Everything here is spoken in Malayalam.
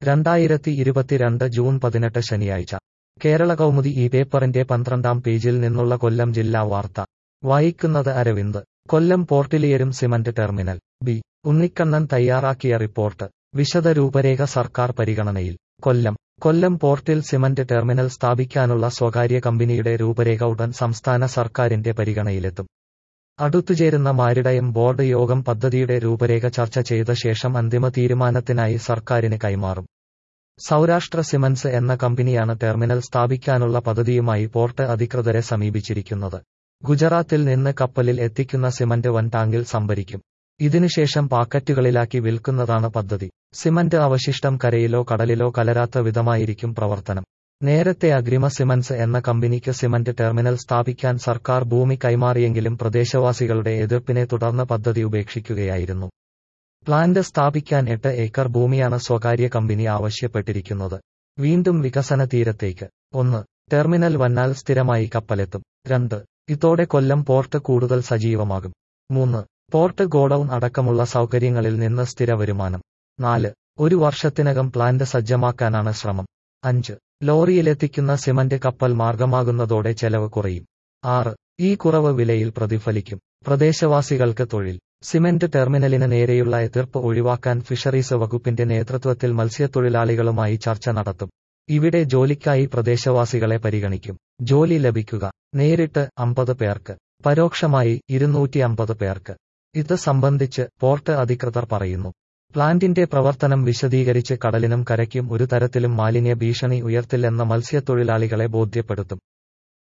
രണ്ടായിരത്തി ഇരുപത്തിരണ്ട് ജൂൺ പതിനെട്ട് ശനിയാഴ്ച കേരള കൗമുദി ഈ പേപ്പറിന്റെ പന്ത്രണ്ടാം പേജിൽ നിന്നുള്ള കൊല്ലം ജില്ലാ വാർത്ത വായിക്കുന്നത് അരവിന്ദ് കൊല്ലം പോർട്ടിലിയരും സിമന്റ് ടെർമിനൽ ബി ഉണ്ണിക്കണ്ണൻ തയ്യാറാക്കിയ റിപ്പോർട്ട് വിശദ രൂപരേഖ സർക്കാർ പരിഗണനയിൽ കൊല്ലം കൊല്ലം പോർട്ടിൽ സിമന്റ് ടെർമിനൽ സ്ഥാപിക്കാനുള്ള സ്വകാര്യ കമ്പനിയുടെ രൂപരേഖ ഉടൻ സംസ്ഥാന സർക്കാരിന്റെ പരിഗണനയിലെത്തും അടുത്തുചേരുന്ന മാരിടയം ബോർഡ് യോഗം പദ്ധതിയുടെ രൂപരേഖ ചർച്ച ചെയ്ത ശേഷം അന്തിമ തീരുമാനത്തിനായി സർക്കാരിന് കൈമാറും സൗരാഷ്ട്ര സിമന്റ്സ് എന്ന കമ്പനിയാണ് ടെർമിനൽ സ്ഥാപിക്കാനുള്ള പദ്ധതിയുമായി പോർട്ട് അധികൃതരെ സമീപിച്ചിരിക്കുന്നത് ഗുജറാത്തിൽ നിന്ന് കപ്പലിൽ എത്തിക്കുന്ന സിമന്റ് വൻ ടാങ്കിൽ സംഭരിക്കും ഇതിനുശേഷം പാക്കറ്റുകളിലാക്കി വിൽക്കുന്നതാണ് പദ്ധതി സിമന്റ് അവശിഷ്ടം കരയിലോ കടലിലോ കലരാത്ത വിധമായിരിക്കും പ്രവർത്തനം നേരത്തെ അഗ്രിമ സിമന്റ്സ് എന്ന കമ്പനിക്ക് സിമന്റ് ടെർമിനൽ സ്ഥാപിക്കാൻ സർക്കാർ ഭൂമി കൈമാറിയെങ്കിലും പ്രദേശവാസികളുടെ എതിർപ്പിനെ തുടർന്ന് പദ്ധതി ഉപേക്ഷിക്കുകയായിരുന്നു പ്ലാന്റ് സ്ഥാപിക്കാൻ എട്ട് ഏക്കർ ഭൂമിയാണ് സ്വകാര്യ കമ്പനി ആവശ്യപ്പെട്ടിരിക്കുന്നത് വീണ്ടും വികസന തീരത്തേക്ക് ഒന്ന് ടെർമിനൽ വന്നാൽ സ്ഥിരമായി കപ്പലെത്തും രണ്ട് ഇതോടെ കൊല്ലം പോർട്ട് കൂടുതൽ സജീവമാകും മൂന്ന് പോർട്ട് ഗോഡൌൺ അടക്കമുള്ള സൗകര്യങ്ങളിൽ നിന്ന് സ്ഥിര വരുമാനം നാല് ഒരു വർഷത്തിനകം പ്ലാന്റ് സജ്ജമാക്കാനാണ് ശ്രമം അഞ്ച് ലോറിയിലെത്തിക്കുന്ന സിമന്റ് കപ്പൽ മാർഗമാകുന്നതോടെ ചെലവ് കുറയും ആറ് ഈ കുറവ് വിലയിൽ പ്രതിഫലിക്കും പ്രദേശവാസികൾക്ക് തൊഴിൽ സിമന്റ് ടെർമിനലിന് നേരെയുള്ള എതിർപ്പ് ഒഴിവാക്കാൻ ഫിഷറീസ് വകുപ്പിന്റെ നേതൃത്വത്തിൽ മത്സ്യത്തൊഴിലാളികളുമായി ചർച്ച നടത്തും ഇവിടെ ജോലിക്കായി പ്രദേശവാസികളെ പരിഗണിക്കും ജോലി ലഭിക്കുക നേരിട്ട് അമ്പത് പേർക്ക് പരോക്ഷമായി ഇരുന്നൂറ്റി അമ്പത് പേർക്ക് ഇത് സംബന്ധിച്ച് പോർട്ട് അധികൃതർ പറയുന്നു പ്ലാന്റിന്റെ പ്രവർത്തനം വിശദീകരിച്ച് കടലിനും കരയ്ക്കും ഒരു തരത്തിലും മാലിന്യ ഭീഷണി ഉയർത്തില്ലെന്ന് മത്സ്യത്തൊഴിലാളികളെ ബോധ്യപ്പെടുത്തും